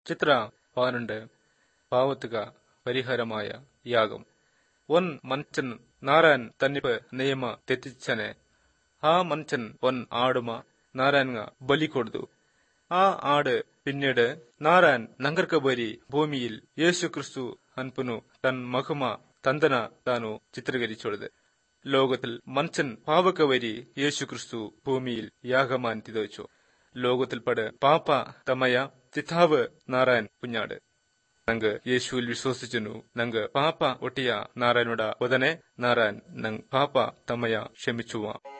చిత్ర పన్నెండు పావతుക പരിഹാരമായ യാഗം ഒൻ മനുഷ്യൻ നാരായൺ തന്നിപ്പ് നിയമ തെറ്റിച്ചനെ ആ മനുഷ്യൻ ഒൻ ആടുമ നാരായൺಗ ബലി കൊടുത്തു ആ ആട് പിന്നീട് നാരായൺ നങ്കർക്ക ബരി ഭൂമിയിൽ യേശു ക്രിസ്തു അൻപുനു തൻ മഹിമ തന്തന താനു ചിത്രീകരിച്ചത് ലോകത്തിൽ മനുഷ്യൻ പാവക്ക വരി യേശു ക്രിസ്തു ഭൂമിയിൽ യാഗമാൻ തിതച്ചു ലോകത്തിൽ പട് പാപ്പ തമയ ചിതാവ് നാരായൺ കുഞ്ഞാട് ನಂಗೆ ಯೇಸುವಿൽ ವಿಶ್ವಸಿಚನು ನಂಗೆ ಪಾಪ ಒಟ್ಟಿಯ ನಾರಾಯಣುಡ ಒದನೆ ನಾರಾಯಣ್ ನಂಗ್ ಪಾಪ ತಮ್ಮಯ ಕ್ಷಮಿಸುವ